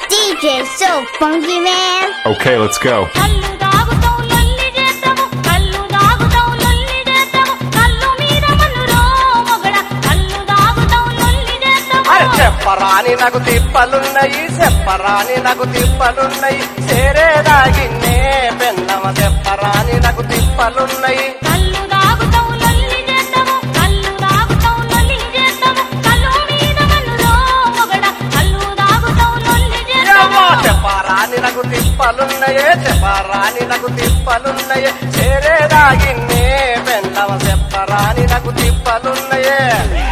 DJ so funky man. Okay, let's go. కళ్ళు దాగుతాం లొల్లి చేద్దాము కళ్ళు దాగుతాం లొల్లి చేద్దాము కళ్ళు మీద మన్నురో మొగడ కళ్ళు దాగుతాం లొల్లి అరే చేద్దాము చెప్పరాని నాకు తిప్పలున్నాయి చెప్పరాని నాకు తిప్పలున్నాయి చేరేదాగిన్నే పెన్నమ చెప్పరాని నాకు తిప్పలున్నాయి కళ్ళు దాగుతాం లొల్లి చేద్దాము కళ్ళు దాగుతాం లొల్లి చేద్దాము కళ్ళు మీద మన్నురో మొగడ కళ్ళు దాగుతాం లొల్లి ఏమ్మా చేద్దాము చెప్పరాని నాకు తిప్పలున్నాయే చెప్పరాని నాకు తిప్పలున్నాయే చేరేదాగిన్నే పెన్నమ చెప్పరాని నాకు తిప్పలున్నాయే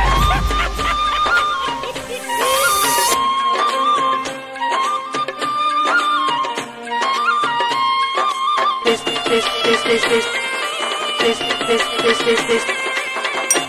this, this, this, this, this, this, this, this, this, this.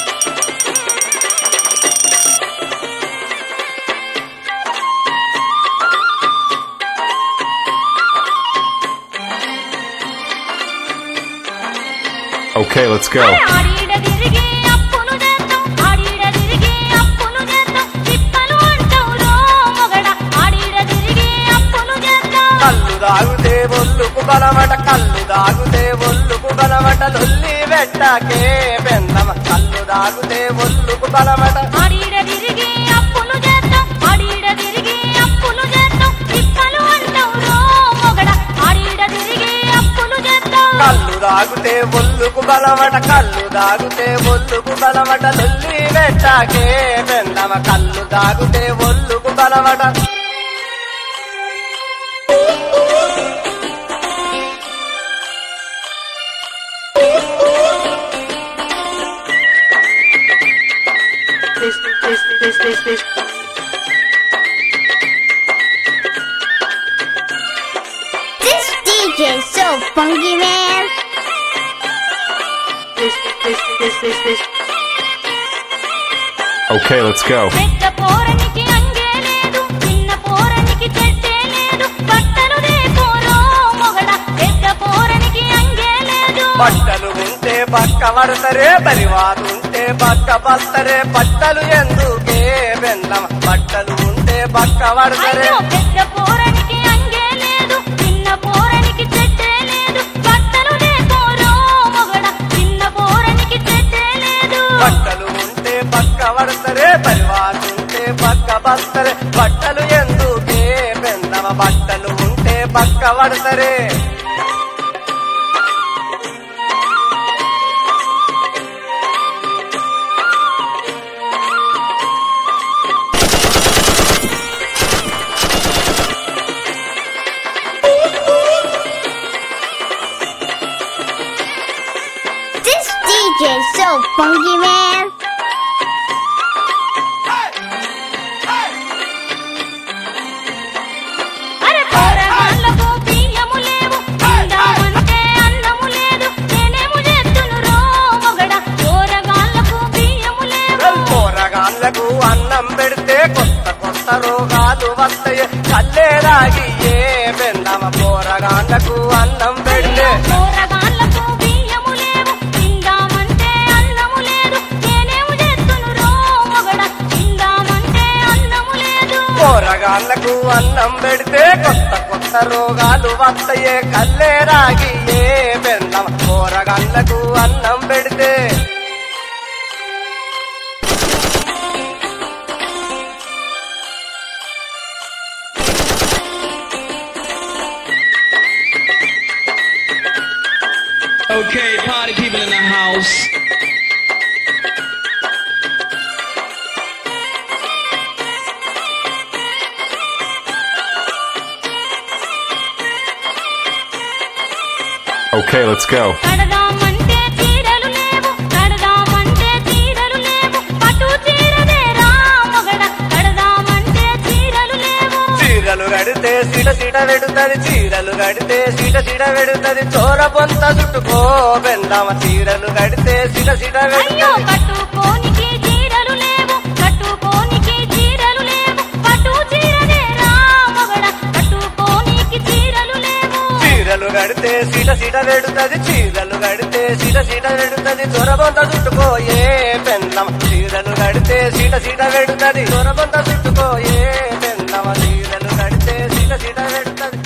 Okay, let's go. ఆడిడ తిరిగి అప్పులు చేద్దాం ఆడిడ తిరిగి అప్పులు చేద్దాం తిప్పలు అంటావు రో మొగడ ఆడిడ తిరిగి అప్పులు చేద్దాం కళ్ళు దాగుతే ఒళ్ళుకు బలమట కళ్ళు దాగుతే ఒళ్ళుకు బలమట లొల్లి పెట్టకే పెన్నమ కళ్ళు దాగుతే ఒళ్ళుకు బలమట ఆడిడ తిరిగి అప్పులు చేద్దాం ఆడిడ తిరిగి అప్పులు చేద్దాం తిప్పలు అంటావు రో మొగడ ఆడిడ తిరిగి అప్పులు చేద్దాం కళ్ళు దాగుతే ఒళ్ళుకు బలమట కళ్ళు దాగుతే ఒళ్ళుకు బలమట లొల్లి పెట్టకే పెన్నమ కళ్ళు దాగుతే ఒళ్ళుకు బలమట This, this, this, this, this. This DJ so funky man. This, this, this, this, this. Okay, let's go. పెద్ద పోరనికి అంగే లేదు చిన్న పోరనికి చెట్టే లేదు బట్టలు దేపోరో మొగడ పెద్ద పోరనికి అంగే లేదు బట్టలు ఉంటే పక్క పడతరే పరివారు ఉంటే పక్క పడతరే బట్టలు ఎందుకే పెన్నమ బట్టలు ఉంటే పక్క పడతరే అయ్యో పెద్ద పోరనికి అంగే లేదు చిన్న పోరనికి చెట్టే లేదు బట్టలు దేపోరో మొగడ చిన్న పోరనికి చెట్టే లేదు బట్టలు ఉంటే పక్క పడతరే పరివారు ఉంటే పక్క పడతరే బట్టలు ఎందుకే పెన్నమ బట్టలు ఉంటే పక్క పడతరే This DJ so funky man. అరే పోరగాళ్ళకు బియ్యము లేవు తిందామంటే అన్నము లేదు నేనేము చేస్తును రో మొగడ పోరగాళ్ళకు బియ్యము లేవు కూరగాళ్ళకు అన్నం పెడితే కొత్త కొత్త రోగాలు వస్తాయి కల్లేరాగి ఏ పెన్నమ కూరగాళ్ళకు అన్నం పెడితే పోరగాళ్ళకు బియ్యము లేవు తిందామంటే అన్నము లేదు నేనేము చేస్తును రో మొగడ తిందామంటే అన్నము లేదు కూరగాళ్ళకు అన్నం పెడితే కొత్త కొత్త రోగాలు వస్తాయే కల్లేరాగి ఏ పెన్నమ కూరగాళ్ళకు అన్నం పెడితే Okay, party people in the house. Okay, let's go. కడదామంటే చీరలు లేవు కడదామంటే చీరలు లేవు పట్టు చీరదేరా మొగడ కడదామంటే చీరలు లేవు చీరలు కడితే సిట సిట వెడుతది చీరలు కడితే సిట సిట వెడుతది చోర పొంత చుట్టుకో బెండమ చీరలు కడితే సిట సిట అయ్యో వెడుతది కట్టుకోనికి చీరలు లేవు కట్టుకోనికి చీరలు లేవు పట్టు చీరదేరా మొగడ కట్టుకోనికి చీరలు లేవు చీరలు కడితే సిట సిట వెడుతది చీరలు కడితే సిట సిట వెడుతది చొరబొంత చుట్టుకోయే పెన్నమ చీరలు కడితే సిట సిట వెడుతది చొరబొంత చుట్టుకోయే పెన్నమ చీరలు కడితే గిడ పెడతది